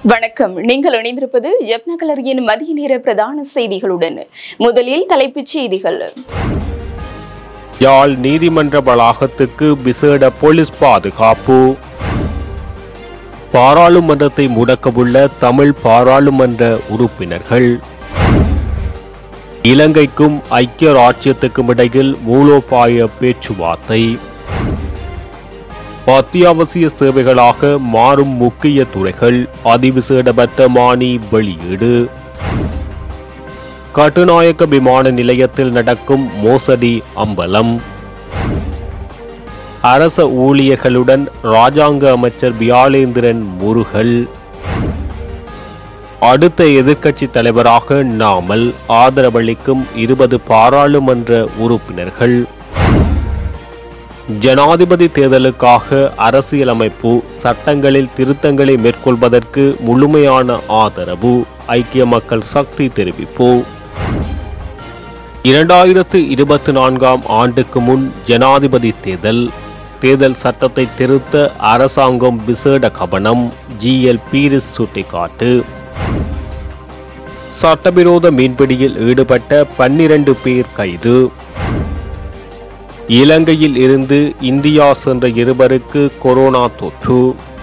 வணக்கம் நீங்கள் இணைந்திருப்பது எப்னகலரியின் மதிய நேர பிரதான செய்திகளுடன் முதலில் தலைப்புச் செய்திகள் யாழ் நீதிமன்ற வளாகத்துக்கு விசேட போலீஸ் பாதுகாப்பு பாராளுமன்றத்தை முடக்கவுள்ள தமிழ் பாராளுமன்ற உறுப்பினர்கள் இலங்கைக்கும் ஐக்கிய ராச்சியத்துக்கும் இடையில் மூலோபாய பேச்சுவார்த்தை அத்தியாவசிய சேவைகளாக மாறும் முக்கிய துறைகள் அதிவிசேட வர்த்தமானி வெளியீடு கட்டுநாயக்க விமான நிலையத்தில் நடக்கும் மோசடி அம்பலம் அரச ஊழியர்களுடன் ராஜாங்க அமைச்சர் வியாளேந்திரன் முருகல் அடுத்த எதிர்க்கட்சி தலைவராக நாமல் ஆதரவளிக்கும் இருபது பாராளுமன்ற உறுப்பினர்கள் ஜனாதிபதி தேர்தலுக்காக அரசியலமைப்பு சட்டங்களில் திருத்தங்களை மேற்கொள்வதற்கு முழுமையான ஆதரவு ஐக்கிய மக்கள் சக்தி தெரிவிப்பு இரண்டாயிரத்து இருபத்தி நான்காம் ஆண்டுக்கு முன் ஜனாதிபதி தேர்தல் தேர்தல் சட்டத்தை திருத்த அரசாங்கம் விசேட கவனம் ஜிஎல் பீரிஸ் சுட்டிக்காட்டு சட்டவிரோத மீன்பிடியில் ஈடுபட்ட பன்னிரண்டு பேர் கைது இலங்கையில் இருந்து இந்தியா சென்ற இருவருக்கு கொரோனா தொற்று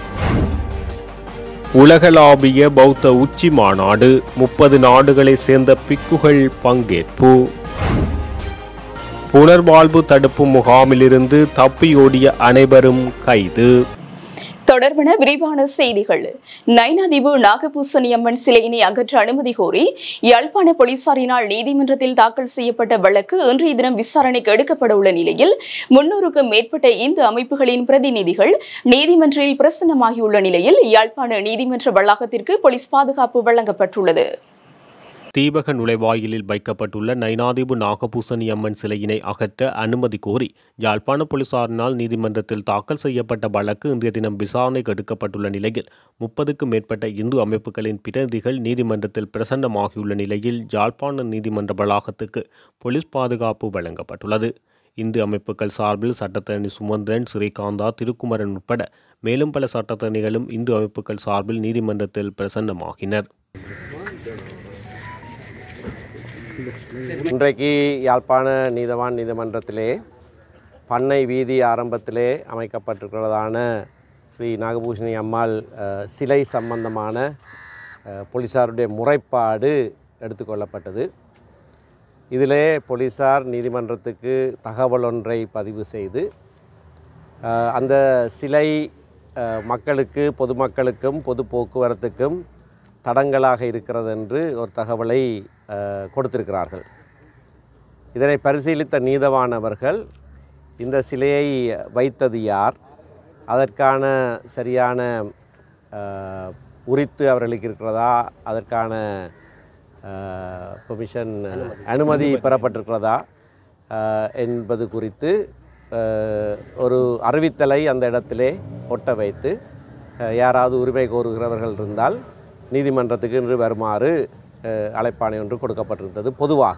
உலகளாவிய பௌத்த உச்சி மாநாடு முப்பது நாடுகளை சேர்ந்த பிக்குகள் பங்கேற்பு புனர்வாழ்வு தடுப்பு முகாமிலிருந்து தப்பியோடிய அனைவரும் கைது தொடர்பன விரிவான செய்திகள் நைனாதீவு நாகபூசணி அம்மன் சிலையினை அகற்ற அனுமதி கோரி யாழ்ப்பாண போலீசாரினால் நீதிமன்றத்தில் தாக்கல் செய்யப்பட்ட வழக்கு இன்றைய தினம் விசாரணைக்கு எடுக்கப்பட உள்ள நிலையில் முன்னூறுக்கும் மேற்பட்ட இந்து அமைப்புகளின் பிரதிநிதிகள் நீதிமன்றில் பிரசன்னமாகியுள்ள நிலையில் யாழ்ப்பாண நீதிமன்ற வளாகத்திற்கு போலீஸ் பாதுகாப்பு வழங்கப்பட்டுள்ளது தீபக நுழைவாயிலில் வைக்கப்பட்டுள்ள நைனாதீபு நாகபூசணி அம்மன் சிலையினை அகற்ற அனுமதி கோரி யாழ்ப்பாண போலீசாரினால் நீதிமன்றத்தில் தாக்கல் செய்யப்பட்ட வழக்கு இன்றைய தினம் விசாரணைக்கு எடுக்கப்பட்டுள்ள நிலையில் முப்பதுக்கும் மேற்பட்ட இந்து அமைப்புகளின் பிரதிகள் நீதிமன்றத்தில் பிரசன்னமாகியுள்ள நிலையில் யாழ்ப்பாண நீதிமன்ற வளாகத்துக்கு போலீஸ் பாதுகாப்பு வழங்கப்பட்டுள்ளது இந்து அமைப்புகள் சார்பில் சட்டத்தரணி சுமந்திரன் ஸ்ரீகாந்தா திருக்குமரன் உட்பட மேலும் பல சட்டத்தரணிகளும் இந்து அமைப்புகள் சார்பில் நீதிமன்றத்தில் பிரசன்னமாகினர் இன்றைக்கு யாழ்ப்பாண நீதவான் நீதிமன்றத்திலே பண்ணை வீதி ஆரம்பத்திலே அமைக்கப்பட்டிருக்கிறதான ஸ்ரீ நாகபூஷணி அம்மாள் அஹ், சிலை சம்பந்தமான அஹ், போலீசாருடைய முறைப்பாடு எடுத்துக்கொள்ளப்பட்டது இதிலே போலீசார் நீதிமன்றத்துக்கு தகவல் ஒன்றை பதிவு செய்து அஹ், அந்த சிலை அஹ், மக்களுக்கு பொதுமக்களுக்கும் பொது போக்குவரத்துக்கும் தடங்கலாக இருக்கிறது என்று ஒரு தகவலை அஹ், கொடுத்திருக்கிறார்கள் இதனை பரிசீலித்த நீதவானவர்கள் இந்த சிலையை வைத்தது யார் அதற்கான சரியான அஹ், உரித்து அவர்களுக்கு இருக்கிறதா அதற்கான பெர்மிஷன் அனுமதி பெறப்பட்டிருக்கிறதா அஹ், என்பது குறித்து அஹ், ஒரு அறிவித்தலை அந்த இடத்திலே ஒட்ட வைத்து அஹ், யாராவது உரிமை கோருகிறவர்கள் இருந்தால் நீதிமன்றத்துக்கு இன்று வருமாறு அஹ், அழைப்பாணை ஒன்று கொடுக்கப்பட்டிருந்தது பொதுவாக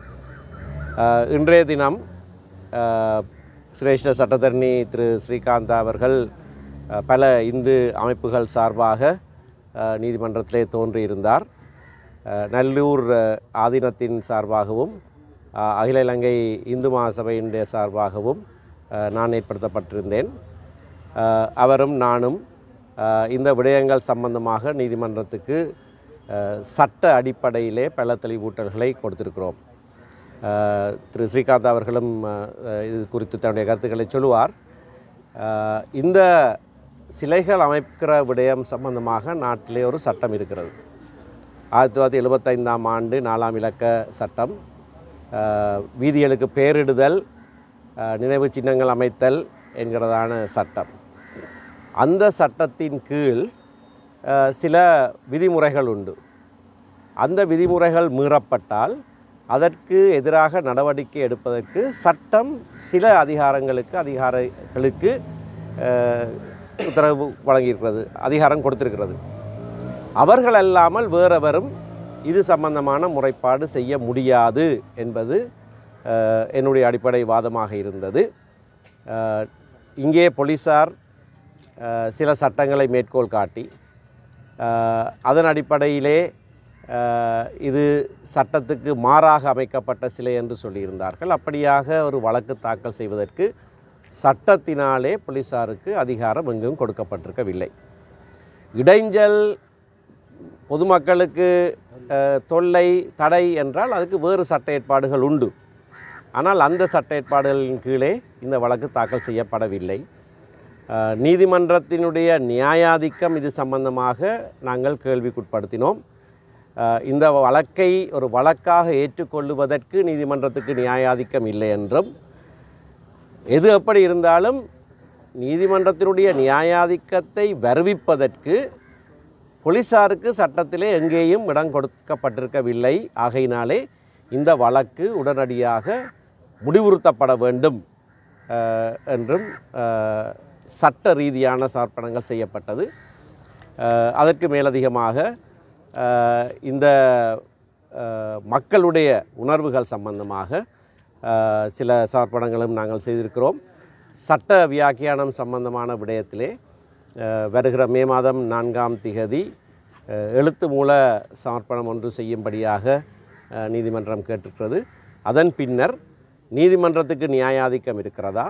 அஹ், இன்றைய தினம் அஹ், சிரேஷ்ட சட்டத்தரணி திரு ஸ்ரீகாந்தா அவர்கள் அஹ், பல இந்து அமைப்புகள் சார்பாக அஹ், நீதிமன்றத்திலே தோன்றியிருந்தார் அஹ், நல்லூர் அஹ், ஆதீனத்தின் சார்பாகவும் அஹ், அகில இலங்கை இந்து மகாசபையினுடைய சார்பாகவும் அஹ், நான் ஏற்படுத்தப்பட்டிருந்தேன் அஹ், அவரும் நானும் அஹ், இந்த விடயங்கள் சம்பந்தமாக நீதிமன்றத்துக்கு அஹ், சட்ட அடிப்படையிலே பல தெளிவூட்டல்களை கொடுத்திருக்கிறோம் அஹ், திரு ஸ்ரீகாந்த் அவர்களும் அஹ், அஹ், இது குறித்து தன்னுடைய கருத்துக்களை சொல்லுவார் அஹ், இந்த சிலைகள் அமைக்கிற விடயம் சம்பந்தமாக நாட்டிலே ஒரு சட்டம் இருக்கிறது ஆயிரத்தி தொள்ளாயிரத்தி எழுபத்தைந்தாம் ஆண்டு நாலாம் இலக்க சட்டம் அஹ், வீதிகளுக்கு பேரிடுதல் அஹ், நினைவு சின்னங்கள் அமைத்தல் என்கிறதான சட்டம் அந்த சட்டத்தின் கீழ் அஹ், சில விதிமுறைகள் உண்டு அந்த விதிமுறைகள் மீறப்பட்டால் அதற்கு எதிராக நடவடிக்கை எடுப்பதற்கு சட்டம் சில அதிகாரங்களுக்கு அதிகாரிகளுக்கு அஹ், உத்தரவு வழங்கியிருக்கிறது அதிகாரம் கொடுத்திருக்கிறது அவர்கள் அல்லாமல் வேறெவரும் இது சம்பந்தமான முறைப்பாடு செய்ய முடியாது என்பது அஹ், என்னுடைய அடிப்படை வாதமாக இருந்தது அஹ், இங்கே போலீசார் அஹ், சில சட்டங்களை மேற்கோள் காட்டி அஹ், அதன் அடிப்படையிலே அஹ், இது சட்டத்துக்கு மாறாக அமைக்கப்பட்ட சிலை என்று சொல்லியிருந்தார்கள் அப்படியாக ஒரு வழக்கு தாக்கல் செய்வதற்கு சட்டத்தினாலே போலீஸாருக்கு அதிகாரம் எங்கும் கொடுக்கப்பட்டிருக்கவில்லை இடைஞ்சல் பொதுமக்களுக்கு அஹ், தொல்லை தடை என்றால் அதுக்கு வேறு சட்ட ஏற்பாடுகள் உண்டு ஆனால் அந்த சட்ட ஏற்பாடுகளின் கீழே இந்த வழக்கு தாக்கல் செய்யப்படவில்லை அஹ், நீதிமன்றத்தினுடைய நியாயாதிக்கம் இது சம்பந்தமாக நாங்கள் கேள்விக்குட்படுத்தினோம் அஹ், இந்த வழக்கை ஒரு வழக்காக ஏற்றுக்கொள்ளுவதற்கு நீதிமன்றத்துக்கு நியாயாதிக்கம் இல்லை என்றும் எது எப்படி இருந்தாலும் நீதிமன்றத்தினுடைய நியாயாதிக்கத்தை வருவிப்பதற்கு போலீசாருக்கு சட்டத்திலே எங்கேயும் இடம் கொடுக்கப்பட்டிருக்கவில்லை ஆகையினாலே இந்த வழக்கு உடனடியாக முடிவுறுத்தப்பட வேண்டும் அஹ், என்றும் அஹ், சட்ட ரீதியான சமர்ப்பணங்கள் செய்யப்பட்டது அஹ், அதற்கு மேலதிகமாக அஹ், இந்த அஹ், மக்களுடைய உணர்வுகள் சம்பந்தமாக அஹ், சில சமர்ப்பணங்களும் நாங்கள் செய்திருக்கிறோம் சட்ட வியாக்கியானம் சம்பந்தமான விடயத்திலே அஹ், வருகிற மே மாதம் நான்காம் திகதி அஹ், எழுத்து மூல சமர்ப்பணம் ஒன்று செய்யும்படியாக அஹ், நீதிமன்றம் கேட்டிருக்கிறது அதன் பின்னர் நீதிமன்றத்துக்கு நியாயாதிக்கம் இருக்கிறதா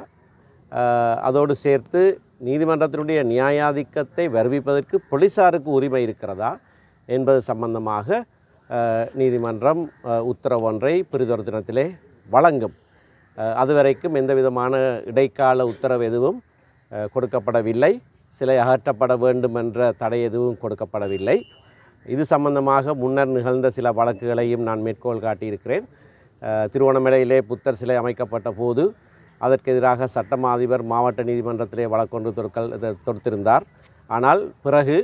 அஹ், அதோடு சேர்த்து நீதிமன்றத்தினுடைய நியாயாதிக்கத்தை வருவிப்பதற்கு போலீசாருக்கு உரிமை இருக்கிறதா என்பது சம்பந்தமாக அஹ், நீதிமன்றம் அஹ், உத்தரவொன்றை பிரிதொரு தினத்திலே வழங்கும் அஹ், அதுவரைக்கும் எந்த விதமான இடைக்கால உத்தரவு எதுவும் அஹ், கொடுக்கப்படவில்லை சிலை அகற்றப்பட வேண்டும் என்ற தடை எதுவும் கொடுக்கப்படவில்லை இது சம்பந்தமாக முன்னர் நிகழ்ந்த சில வழக்குகளையும் நான் மேற்கோள் காட்டியிருக்கிறேன் அஹ், திருவண்ணாமலையிலே புத்தர் சிலை அமைக்கப்பட்ட போது அதற்கு எதிராக சட்டமா அதிபர் மாவட்ட நீதிமன்றத்திலே வழக்கொன்று தொடுக்கல் இது தொடுத்திருந்தார் ஆனால் பிறகு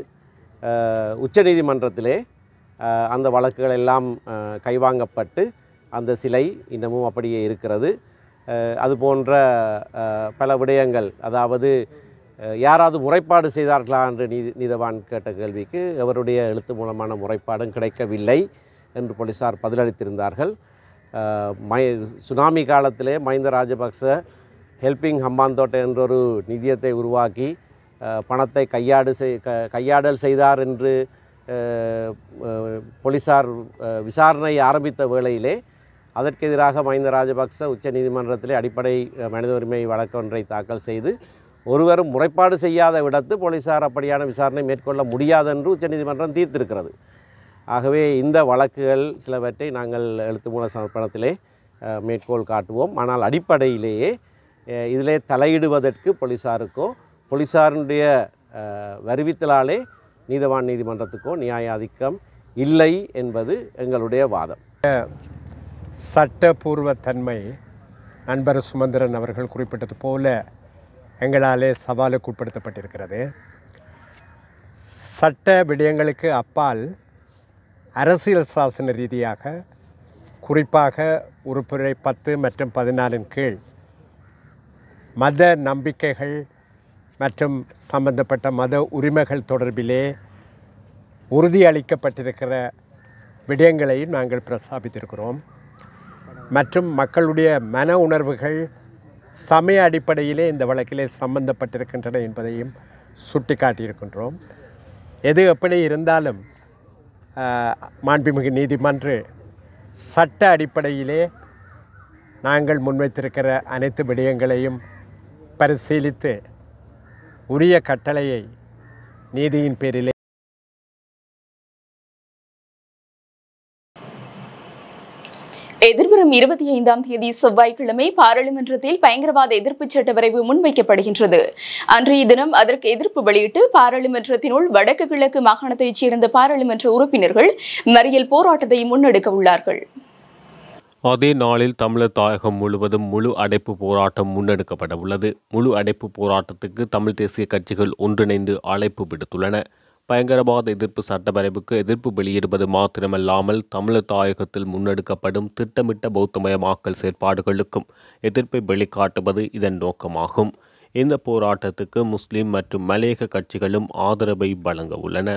அஹ், உச்சநீதிமன்றத்திலே அஹ், அந்த வழக்குகள் எல்லாம் அஹ், கைவாங்கப்பட்டு அந்த சிலை இன்னமும் அப்படியே இருக்கிறது அஹ், அது போன்ற அஹ், பல விடயங்கள் அதாவது அஹ், யாராவது முறைப்பாடு செய்தார்களா என்று நீதி நீதவான் கேட்ட கேள்விக்கு அவருடைய எழுத்து மூலமான முறைப்பாடும் கிடைக்கவில்லை என்று போலீசார் பதிலளித்திருந்தார்கள் அஹ், மை சுனாமி காலத்திலே மஹிந்த ராஜபக்ச ஹெல்பிங் ஹம்பாந்தோட்டை என்றொரு நிதியத்தை உருவாக்கி அஹ், பணத்தை கையாடு செய் க கையாடல் செய்தார் என்று அஹ், அஹ், போலீசார் அஹ், விசாரணை ஆரம்பித்த வேளையிலே அதற்கு எதிராக மஹிந்த ராஜபக்ச உச்சநீதிமன்றத்திலே அடிப்படை அஹ், மனித உரிமை வழக்கொன்றை தாக்கல் செய்து ஒருவரும் முறைப்பாடு செய்யாத விடத்து போலீசார் அப்படியான விசாரணை மேற்கொள்ள முடியாது என்று உச்சநீதிமன்றம் தீர்த்திருக்கிறது ஆகவே இந்த வழக்குகள் சிலவற்றை நாங்கள் எழுத்து மூல சமர்ப்பணத்திலே அஹ், மேற்கோள் காட்டுவோம் ஆனால் அடிப்படையிலேயே அஹ், இதிலே தலையிடுவதற்கு போலீசாருக்கோ போலீசாருடைய அஹ், வருவித்தலாலே நீதவான் நீதிமன்றத்துக்கோ நியாயாதிக்கம் இல்லை என்பது எங்களுடைய வாதம் சட்டபூர்வத்தன்மை நண்பர் சுமந்திரன் அவர்கள் குறிப்பிட்டது போல எங்களாலே சவாலுக்கு உட்படுத்தப்பட்டிருக்கிறது சட்ட விடயங்களுக்கு அப்பால் அரசியல் சாசன ரீதியாக குறிப்பாக உறுப்புரை பத்து மற்றும் பதினாலின் கீழ் மத நம்பிக்கைகள் மற்றும் சம்பந்தப்பட்ட மத உரிமைகள் தொடர்பிலே உறுதியளிக்கப்பட்டிருக்கிற விடயங்களை நாங்கள் பிரஸ்தாபித்திருக்கிறோம் மற்றும் மக்களுடைய மன உணர்வுகள் சமய அடிப்படையிலே இந்த வழக்கிலே சம்பந்தப்பட்டிருக்கின்றன என்பதையும் சுட்டிக்காட்டியிருக்கின்றோம் எது எப்படி இருந்தாலும் ஆஹ், மாண்புமிகு நீதிமன்று சட்ட அடிப்படையிலே நாங்கள் முன்வைத்திருக்கிற அனைத்து விடயங்களையும் பரிசீலித்து உரிய கட்டளையை நீதியின் பேரிலே எதிர்வரும் இருபத்தி ஐந்தாம் தேதி செவ்வாய்க்கிழமை பாராளுமன்றத்தில் பயங்கரவாத எதிர்ப்பு சட்ட வரைவு முன்வைக்கப்படுகின்றது அன்றைய தினம் அதற்கு எதிர்ப்பு வெளியிட்டு பாராளுமன்றத்தினுள் வடக்கு கிழக்கு மாகாணத்தைச் சேர்ந்த பாராளுமன்ற உறுப்பினர்கள் மறியல் போராட்டத்தை முன்னெடுக்க உள்ளார்கள் அதே நாளில் தமிழர் தாயகம் முழுவதும் முழு அடைப்பு போராட்டம் முன்னெடுக்கப்பட உள்ளது முழு அடைப்பு போராட்டத்துக்கு தமிழ் தேசிய கட்சிகள் ஒன்றிணைந்து அழைப்பு விடுத்துள்ளன பயங்கரவாத எதிர்ப்பு சட்டவரைவுக்கு எதிர்ப்பு வெளியிடுவது மாத்திரமல்லாமல் தமிழர் தாயகத்தில் முன்னெடுக்கப்படும் திட்டமிட்ட பௌத்தமயமாக்கல் செயற்பாடுகளுக்கும் எதிர்ப்பை வெளிக்காட்டுவது இதன் நோக்கமாகும் இந்த போராட்டத்துக்கு முஸ்லிம் மற்றும் மலையக கட்சிகளும் ஆதரவை வழங்க உள்ளன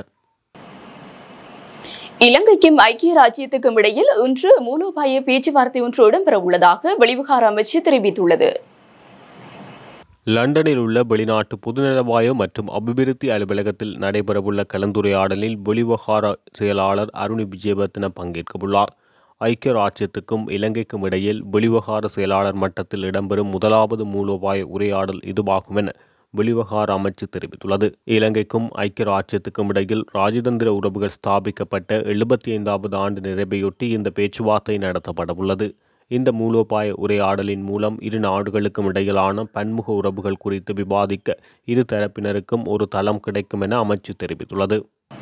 இலங்கைக்கும் ஐக்கிய ராஜ்யத்துக்கும் இடையில் இன்று மூலோபாய பேச்சுவார்த்தை ஒன்று இடம்பெற உள்ளதாக வெளிவிகார அமைச்சு தெரிவித்துள்ளது லண்டனில் உள்ள வெளிநாட்டு பொதுநலவாய மற்றும் அபிவிருத்தி அலுவலகத்தில் நடைபெறவுள்ள கலந்துரையாடலில் வெளிவகார செயலாளர் அருணி விஜயவர்தன பங்கேற்கவுள்ளார் ஐக்கிய ராஜ்யத்துக்கும் இலங்கைக்கும் இடையில் வெளிவகார செயலாளர் மட்டத்தில் இடம்பெறும் முதலாவது மூலோபாய உரையாடல் இதுவாகும் என வெளிவகார அமைச்சு தெரிவித்துள்ளது இலங்கைக்கும் ஐக்கிய ராஜ்யத்துக்கும் இடையில் ராஜதந்திர உறவுகள் ஸ்தாபிக்கப்பட்ட எழுபத்தி ஐந்தாவது ஆண்டு நிறைவையொட்டி இந்த பேச்சுவார்த்தை நடத்தப்படவுள்ளது இந்த மூலோபாய உரையாடலின் மூலம் இரு நாடுகளுக்கும் இடையிலான பன்முக உறவுகள் குறித்து விவாதிக்க இரு தரப்பினருக்கும் ஒரு தளம் கிடைக்கும் என அமைச்சு தெரிவித்துள்ளது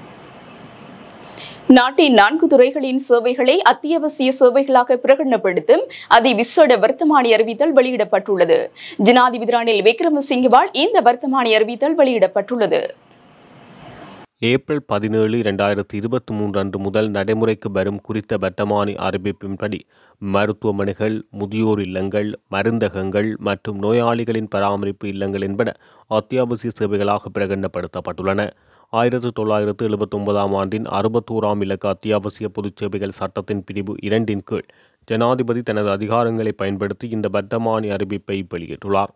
நாட்டின் நான்கு துறைகளின் சேவைகளை அத்தியாவசிய சேவைகளாக பிரகடனப்படுத்தும் அதிவிசேட வர்த்தமானி அறிவித்தல் வெளியிடப்பட்டுள்ளது ஜனாதிபதி ரணில் விக்ரமசிங்கவால் இந்த வர்த்தமானி அறிவித்தல் வெளியிடப்பட்டுள்ளது ஏப்ரல் பதினேழு இரண்டாயிரத்தி இருபத்தி மூன்று அன்று முதல் நடைமுறைக்கு வரும் குறித்த வர்த்தமானி அறிவிப்பின்படி மருத்துவமனைகள் முதியோர் இல்லங்கள் மருந்தகங்கள் மற்றும் நோயாளிகளின் பராமரிப்பு இல்லங்கள் என்பன அத்தியாவசிய சேவைகளாக பிரகடனப்படுத்தப்பட்டுள்ளன ஆயிரத்து தொள்ளாயிரத்து எழுபத்தி ஒன்பதாம் ஆண்டின் அறுபத்தோராம் இலக்க அத்தியாவசிய பொதுச் சேவைகள் சட்டத்தின் பிரிவு இரண்டின் கீழ் ஜனாதிபதி தனது அதிகாரங்களை பயன்படுத்தி இந்த வர்த்தமானி அறிவிப்பை வெளியிட்டுள்ளார்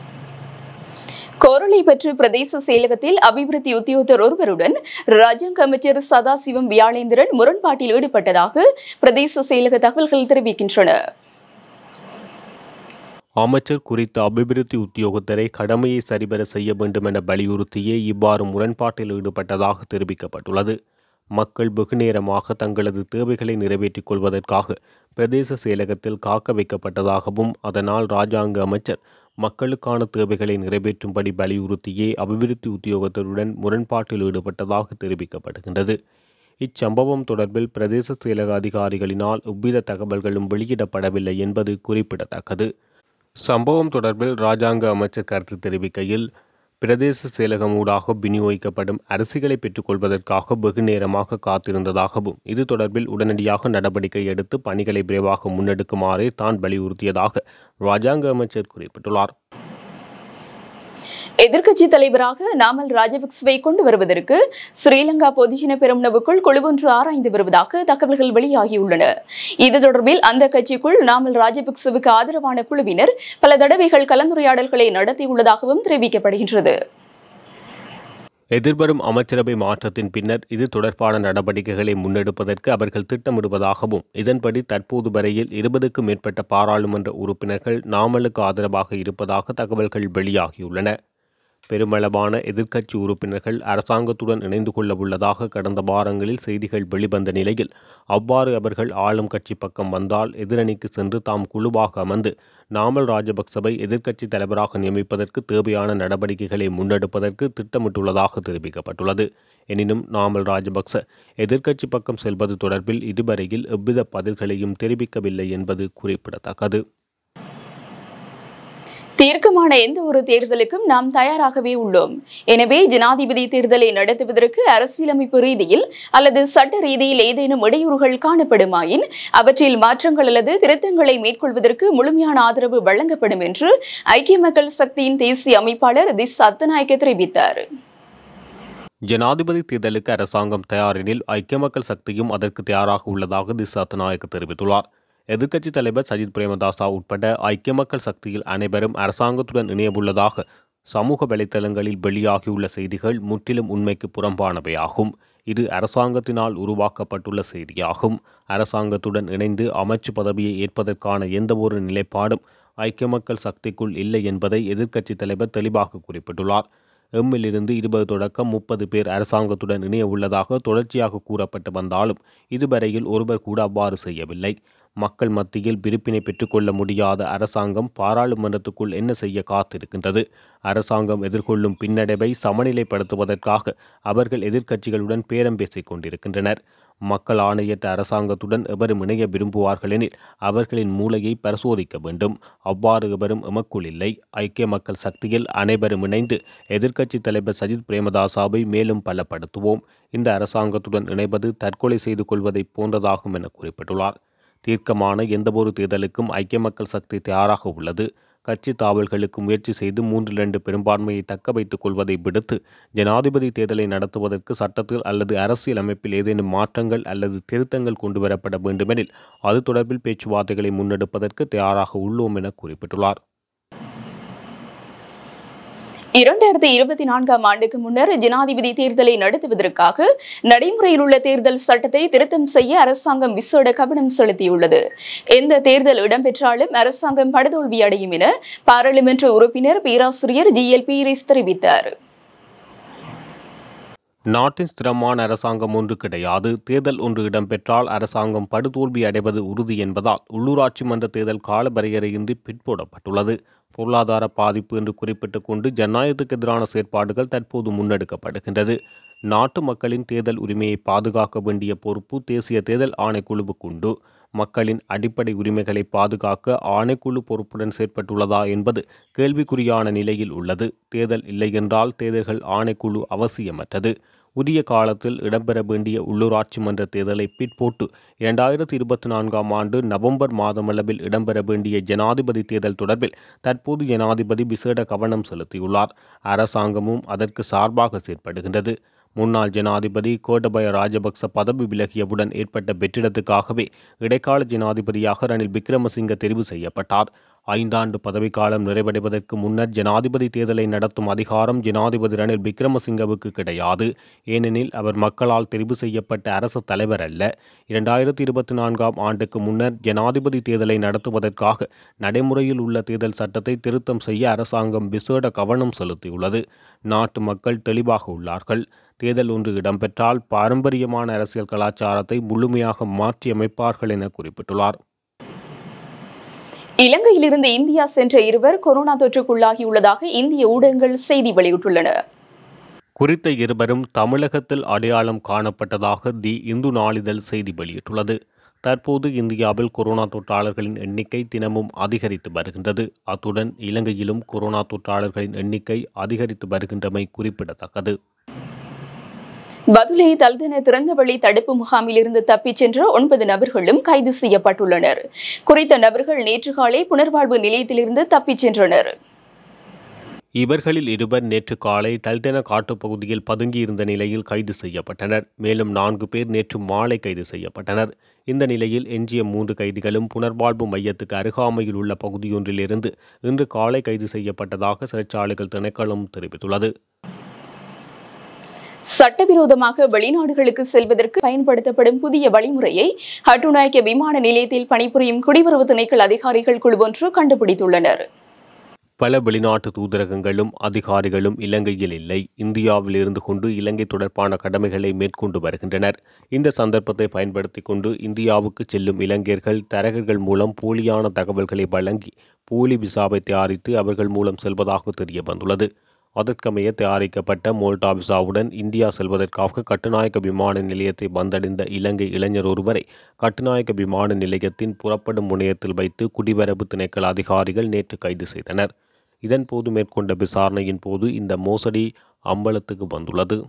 கோரளை பற்று பிரதேச செயலகத்தில் அபிவிருத்தி உத்தியோகத்தர் ஒருவருடன் ராஜாங்க அமைச்சர் சதாசிவம் வியாழேந்திரன் முரண்பாட்டில் ஈடுபட்டதாக பிரதேச செயலக தகவல்கள் தெரிவிக்கின்றன அமைச்சர் குறித்த அபிவிருத்தி உத்தியோகத்தரை கடமையை சரிவர செய்ய வேண்டும் என வலியுறுத்தியே இவ்வாறு முரண்பாட்டில் ஈடுபட்டதாக தெரிவிக்கப்பட்டுள்ளது மக்கள் வெகுநேரமாக தங்களது தேவைகளை நிறைவேற்றிக் கொள்வதற்காக பிரதேச செயலகத்தில் காக்க வைக்கப்பட்டதாகவும் அதனால் ராஜாங்க அமைச்சர் மக்களுக்கான தேவைகளை நிறைவேற்றும்படி வலியுறுத்தியே அபிவிருத்தி உத்தியோகத்தருடன் முரண்பாட்டில் ஈடுபட்டதாக தெரிவிக்கப்படுகின்றது இச்சம்பவம் தொடர்பில் பிரதேச செயலக அதிகாரிகளினால் எவ்வித தகவல்களும் வெளியிடப்படவில்லை என்பது குறிப்பிடத்தக்கது சம்பவம் தொடர்பில் ராஜாங்க அமைச்சர் கருத்து தெரிவிக்கையில் பிரதேச செயலகம் ஊடாக விநியோகிக்கப்படும் அரிசிகளை பெற்றுக்கொள்வதற்காக வெகு நேரமாக காத்திருந்ததாகவும் இது தொடர்பில் உடனடியாக நடவடிக்கை எடுத்து பணிகளை விரைவாக முன்னெடுக்குமாறே தான் வலியுறுத்தியதாக ராஜாங்க அமைச்சர் குறிப்பிட்டுள்ளார் எதிர்க்கட்சி தலைவராக நாமல் ராஜபக்சவை கொண்டு வருவதற்கு ஸ்ரீலங்கா பொதுஜன பெரும்னவுக்குள் குழு ஒன்று ஆராய்ந்து வருவதாக தகவல்கள் வெளியாகியுள்ளன இது தொடர்பில் அந்த கட்சிக்குள் நாமல் ராஜபக்சவுக்கு ஆதரவான குழுவினர் பல தடவைகள் கலந்துரையாடல்களை நடத்தியுள்ளதாகவும் தெரிவிக்கப்படுகின்றது எதிர்வரும் அமைச்சரவை மாற்றத்தின் பின்னர் இது தொடர்பான நடவடிக்கைகளை முன்னெடுப்பதற்கு அவர்கள் திட்டமிடுவதாகவும் இதன்படி தற்போது வரையில் இருபதுக்கும் மேற்பட்ட பாராளுமன்ற உறுப்பினர்கள் நாமலுக்கு ஆதரவாக இருப்பதாக தகவல்கள் வெளியாகியுள்ளன பெருமளவான எதிர்க்கட்சி உறுப்பினர்கள் அரசாங்கத்துடன் இணைந்து கொள்ள உள்ளதாக கடந்த வாரங்களில் செய்திகள் வெளிவந்த நிலையில் அவ்வாறு அவர்கள் ஆளும் கட்சி பக்கம் வந்தால் எதிரணிக்கு சென்று தாம் குழுவாக அமர்ந்து நாமல் ராஜபக்சவை எதிர்க்கட்சி தலைவராக நியமிப்பதற்கு தேவையான நடவடிக்கைகளை முன்னெடுப்பதற்கு திட்டமிட்டுள்ளதாக தெரிவிக்கப்பட்டுள்ளது எனினும் நாமல் ராஜபக்ச எதிர்க்கட்சி பக்கம் செல்வது தொடர்பில் இதுவரையில் எவ்வித பதில்களையும் தெரிவிக்கவில்லை என்பது குறிப்பிடத்தக்கது தீர்க்கமான எந்த ஒரு தேர்தலுக்கும் நாம் தயாராகவே உள்ளோம் எனவே ஜனாதிபதி தேர்தலை நடத்துவதற்கு அரசியலமைப்பு ரீதியில் அல்லது சட்ட ரீதியில் ஏதேனும் இடையூறுகள் காணப்படுமாயின் அவற்றில் மாற்றங்கள் அல்லது திருத்தங்களை மேற்கொள்வதற்கு முழுமையான ஆதரவு வழங்கப்படும் என்று ஐக்கிய மக்கள் சக்தியின் தேசிய அமைப்பாளர் திஸ் அத்தநாயக்க தெரிவித்தார் ஜனாதிபதி தேர்தலுக்கு அரசாங்கம் தயாரெனில் ஐக்கிய மக்கள் சக்தியும் அதற்கு தயாராக உள்ளதாக திசாத் நாயக் தெரிவித்துள்ளார் எதிர்க்கட்சித் தலைவர் சஜித் பிரேமதாசா உட்பட ஐக்கிய மக்கள் சக்தியில் அனைவரும் அரசாங்கத்துடன் இணையவுள்ளதாக சமூக வலைத்தளங்களில் வெளியாகியுள்ள செய்திகள் முற்றிலும் உண்மைக்கு புறம்பானவையாகும் இது அரசாங்கத்தினால் உருவாக்கப்பட்டுள்ள செய்தியாகும் அரசாங்கத்துடன் இணைந்து அமைச்சு பதவியை ஏற்பதற்கான எந்தவொரு நிலைப்பாடும் ஐக்கிய மக்கள் சக்திக்குள் இல்லை என்பதை எதிர்க்கட்சித் தலைவர் தெளிவாக குறிப்பிட்டுள்ளார் எம்மிலிருந்து இருபது தொடக்கம் முப்பது பேர் அரசாங்கத்துடன் இணைய உள்ளதாக தொடர்ச்சியாக கூறப்பட்டு வந்தாலும் இதுவரையில் ஒருவர் கூட அவ்வாறு செய்யவில்லை மக்கள் மத்தியில் விருப்பினை பெற்றுக்கொள்ள முடியாத அரசாங்கம் பாராளுமன்றத்துக்குள் என்ன செய்ய காத்திருக்கின்றது அரசாங்கம் எதிர்கொள்ளும் பின்னடைவை சமநிலைப்படுத்துவதற்காக அவர்கள் எதிர்க்கட்சிகளுடன் பேரம் பேசிக் கொண்டிருக்கின்றனர் மக்கள் ஆணையற்ற அரசாங்கத்துடன் எவரும் இணைய விரும்புவார்கள் எனில் அவர்களின் மூளையை பரிசோதிக்க வேண்டும் அவ்வாறு எவரும் எமக்குள் இல்லை ஐக்கிய மக்கள் சக்தியில் அனைவரும் இணைந்து எதிர்க்கட்சித் தலைவர் சஜித் பிரேமதாசாவை மேலும் பலப்படுத்துவோம் இந்த அரசாங்கத்துடன் இணைவது தற்கொலை செய்து கொள்வதை போன்றதாகும் என குறிப்பிட்டுள்ளார் தீர்க்கமான எந்தவொரு தேர்தலுக்கும் ஐக்கிய மக்கள் சக்தி தயாராக உள்ளது கட்சி தாவல்களுக்கு முயற்சி செய்து மூன்றில் இரண்டு பெரும்பான்மையை தக்க வைத்துக் கொள்வதை விடுத்து ஜனாதிபதி தேர்தலை நடத்துவதற்கு சட்டத்தில் அல்லது அரசியல் அமைப்பில் ஏதேனும் மாற்றங்கள் அல்லது திருத்தங்கள் கொண்டுவரப்பட வேண்டுமெனில் அது தொடர்பில் பேச்சுவார்த்தைகளை முன்னெடுப்பதற்கு தயாராக உள்ளோம் என குறிப்பிட்டுள்ளார் இரண்டாயிரத்தி இருபத்தி நான்காம் ஆண்டுக்கு முன்னர் ஜனாதிபதி தேர்தலை நடத்துவதற்காக நடைமுறையில் உள்ள தேர்தல் சட்டத்தை திருத்தம் செய்ய அரசாங்கம் விசேட கவனம் செலுத்தியுள்ளது எந்த தேர்தல் இடம்பெற்றாலும் அரசாங்கம் படுதோல்வி அடையும் என பாராளுமன்ற உறுப்பினர் பேராசிரியர் ஜி எல் பீரிஸ் தெரிவித்தார் நாட்டின் ஸ்திரமான அரசாங்கம் ஒன்று கிடையாது தேர்தல் ஒன்று இடம்பெற்றால் அரசாங்கம் படுதோல்வி அடைவது உறுதி என்பதால் உள்ளூராட்சி மன்ற தேர்தல் கால வரையறையின்றி பிற்போடப்பட்டுள்ளது பொருளாதார பாதிப்பு என்று குறிப்பிட்டுக் கொண்டு ஜனநாயகத்துக்கு எதிரான செயற்பாடுகள் தற்போது முன்னெடுக்கப்படுகின்றது நாட்டு மக்களின் தேர்தல் உரிமையை பாதுகாக்க வேண்டிய பொறுப்பு தேசிய தேர்தல் ஆணைக்குழுவுக்குண்டு மக்களின் அடிப்படை உரிமைகளை பாதுகாக்க ஆணைக்குழு பொறுப்புடன் செயற்பட்டுள்ளதா என்பது கேள்விக்குறியான நிலையில் உள்ளது தேர்தல் இல்லை என்றால் தேர்தல்கள் ஆணைக்குழு அவசியமற்றது உரிய காலத்தில் இடம்பெற வேண்டிய உள்ளூராட்சி மன்ற தேர்தலை பிற்போட்டு இரண்டாயிரத்தி இருபத்தி நான்காம் ஆண்டு நவம்பர் மாதமளவில் இடம்பெற வேண்டிய ஜனாதிபதி தேர்தல் தொடர்பில் தற்போது ஜனாதிபதி விசேட கவனம் செலுத்தியுள்ளார் அரசாங்கமும் அதற்கு சார்பாக செயற்படுகின்றது முன்னாள் ஜனாதிபதி கோட்டபய ராஜபக்ச பதவி விலகியவுடன் ஏற்பட்ட வெற்றிடத்துக்காகவே இடைக்கால ஜனாதிபதியாக ரணில் விக்ரமசிங்க தெரிவு செய்யப்பட்டார் ஐந்தாண்டு பதவிக்காலம் நிறைவடைவதற்கு முன்னர் ஜனாதிபதி தேர்தலை நடத்தும் அதிகாரம் ஜனாதிபதி ரணில் விக்ரமசிங்கவுக்கு கிடையாது ஏனெனில் அவர் மக்களால் தெரிவு செய்யப்பட்ட அரசு தலைவர் அல்ல இரண்டாயிரத்தி இருபத்தி நான்காம் ஆண்டுக்கு முன்னர் ஜனாதிபதி தேர்தலை நடத்துவதற்காக நடைமுறையில் உள்ள தேர்தல் சட்டத்தை திருத்தம் செய்ய அரசாங்கம் விசேட கவனம் செலுத்தியுள்ளது நாட்டு மக்கள் தெளிவாக உள்ளார்கள் தேர்தல் ஒன்று இடம்பெற்றால் பாரம்பரியமான அரசியல் கலாச்சாரத்தை முழுமையாக மாற்றியமைப்பார்கள் என குறிப்பிட்டுள்ளார் இலங்கையிலிருந்து இந்தியா சென்ற இருவர் கொரோனா தொற்றுக்குள்ளாகியுள்ளதாக இந்திய ஊடகங்கள் செய்தி வெளியிட்டுள்ளன குறித்த இருவரும் தமிழகத்தில் அடையாளம் காணப்பட்டதாக தி இந்து நாளிதழ் செய்தி வெளியிட்டுள்ளது தற்போது இந்தியாவில் கொரோனா தொற்றாளர்களின் எண்ணிக்கை தினமும் அதிகரித்து வருகின்றது அத்துடன் இலங்கையிலும் கொரோனா தொற்றாளர்களின் எண்ணிக்கை அதிகரித்து வருகின்றமை குறிப்பிடத்தக்கது பதுளை தல்தன திறந்தவெளி தடுப்பு முகாமிலிருந்து தப்பிச் சென்ற ஒன்பது நபர்களும் கைது செய்யப்பட்டுள்ளனர் குறித்த நபர்கள் நேற்று காலை புனர்வாழ்வு நிலையத்திலிருந்து தப்பிச் சென்றனர் இவர்களில் இருவர் நேற்று காலை தல்தென காட்டுப்பகுதியில் பதுங்கியிருந்த நிலையில் கைது செய்யப்பட்டனர் மேலும் நான்கு பேர் நேற்று மாலை கைது செய்யப்பட்டனர் இந்த நிலையில் எஞ்சிய மூன்று கைதிகளும் புனர்வாழ்வு மையத்துக்கு அருகாமையில் உள்ள பகுதியொன்றிலிருந்து இன்று காலை கைது செய்யப்பட்டதாக சிறைச்சாலைகள் திணைக்களம் தெரிவித்துள்ளது சட்டவிரோதமாக வெளிநாடுகளுக்கு செல்வதற்கு பயன்படுத்தப்படும் புதிய வழிமுறையை ஹட்டுநாயக்க விமான நிலையத்தில் பணிபுரியும் குடிவரவு திணைக்கள அதிகாரிகள் குழு ஒன்று கண்டுபிடித்துள்ளனர் பல வெளிநாட்டு தூதரகங்களும் அதிகாரிகளும் இலங்கையில் இல்லை இந்தியாவில் இருந்து கொண்டு இலங்கை தொடர்பான கடமைகளை மேற்கொண்டு வருகின்றனர் இந்த சந்தர்ப்பத்தை பயன்படுத்தி கொண்டு இந்தியாவுக்கு செல்லும் இலங்கையர்கள் தரகர்கள் மூலம் போலியான தகவல்களை வழங்கி போலி விசாவை தயாரித்து அவர்கள் மூலம் செல்வதாக தெரிய வந்துள்ளது அதற்கமைய தயாரிக்கப்பட்ட மோல்டா விசாவுடன் இந்தியா செல்வதற்காக கட்டுநாயக்க விமான நிலையத்தை வந்தடைந்த இலங்கை இளைஞர் ஒருவரை கட்டுநாயக்க விமான நிலையத்தின் புறப்படும் முனையத்தில் வைத்து குடிவரவு திணைக்கள அதிகாரிகள் நேற்று கைது செய்தனர் இதன்போது மேற்கொண்ட விசாரணையின் போது இந்த மோசடி அம்பலத்துக்கு வந்துள்ளது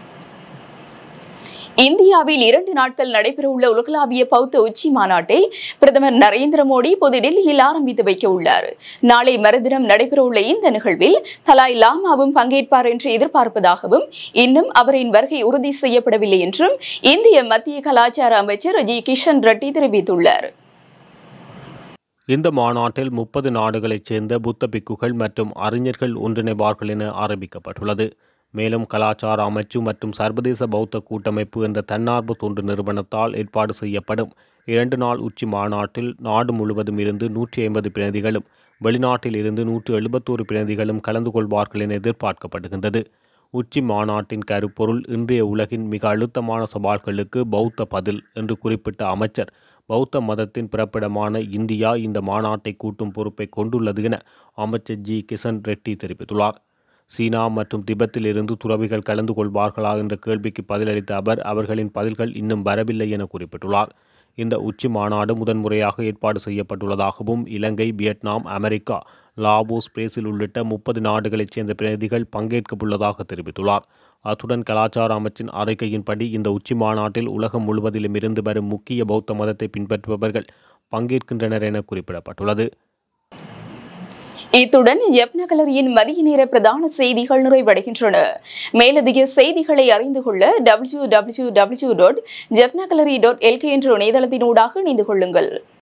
இந்தியாவில் இரண்டு நாட்கள் நடைபெறவுள்ள உலகளாவிய பௌத்த உச்சி மாநாட்டை பிரதமர் நரேந்திர மோடி புதுடில்லியில் ஆரம்பித்து வைக்க உள்ளார் நாளை மறுதினம் நடைபெறவுள்ள இந்த நிகழ்வில் தலாய் லாமாவும் பங்கேற்பார் என்று எதிர்பார்ப்பதாகவும் இன்னும் அவரின் வருகை உறுதி செய்யப்படவில்லை என்றும் இந்திய மத்திய கலாச்சார அமைச்சர் ஜி கிஷன் ரெட்டி தெரிவித்துள்ளார் இந்த மாநாட்டில் முப்பது நாடுகளைச் சேர்ந்த புத்த பிக்குகள் மற்றும் அறிஞர்கள் ஒன்றிணைவார்கள் என ஆரம்பிக்கப்பட்டுள்ளது மேலும் கலாச்சார அமைச்சு மற்றும் சர்வதேச பௌத்த கூட்டமைப்பு என்ற தன்னார்வ தொண்டு நிறுவனத்தால் ஏற்பாடு செய்யப்படும் இரண்டு நாள் உச்சி மாநாட்டில் நாடு முழுவதும் இருந்து நூற்றி ஐம்பது பிரதிகளும் வெளிநாட்டில் இருந்து நூற்று எழுபத்தோரு பிரதிகளும் கலந்து கொள்வார்கள் என எதிர்பார்க்கப்படுகின்றது உச்சி மாநாட்டின் கருப்பொருள் இன்றைய உலகின் மிக அழுத்தமான சவால்களுக்கு பௌத்த பதில் என்று குறிப்பிட்ட அமைச்சர் பௌத்த மதத்தின் பிறப்பிடமான இந்தியா இந்த மாநாட்டை கூட்டும் பொறுப்பை கொண்டுள்ளது என அமைச்சர் ஜி கிஷன் ரெட்டி தெரிவித்துள்ளார் சீனா மற்றும் திபெத்தில் இருந்து துறவிகள் கலந்து கொள்வார்களா என்ற கேள்விக்கு பதிலளித்த அவர் அவர்களின் பதில்கள் இன்னும் வரவில்லை என குறிப்பிட்டுள்ளார் இந்த உச்சி மாநாடு முதன்முறையாக ஏற்பாடு செய்யப்பட்டுள்ளதாகவும் Ilangai Vietnam America Laos Brazil உள்ளிட்ட முப்பது நாடுகளைச் சேர்ந்த பிரதிகள் பங்கேற்க உள்ளதாக தெரிவித்துள்ளார் அத்துடன் கலாச்சார அமைச்சின் அறிக்கையின்படி இந்த உச்சி மாநாட்டில் உலகம் முழுவதிலும் இருந்து வரும் முக்கிய பௌத்த மதத்தை பின்பற்றுபவர்கள் பங்கேற்கின்றனர் என குறிப்பிடப்பட்டுள்ளது இத்துடன் யப்னகலரியின் மதிய நேர பிரதான செய்திகள் நிறைவடைகின்றன மேலதிக செய்திகளை அறிந்து கொள்ள W W W dot Jaffna gallery dot LK என்ற இணையதளத்தினூடாக இணைந்து கொள்ளுங்கள்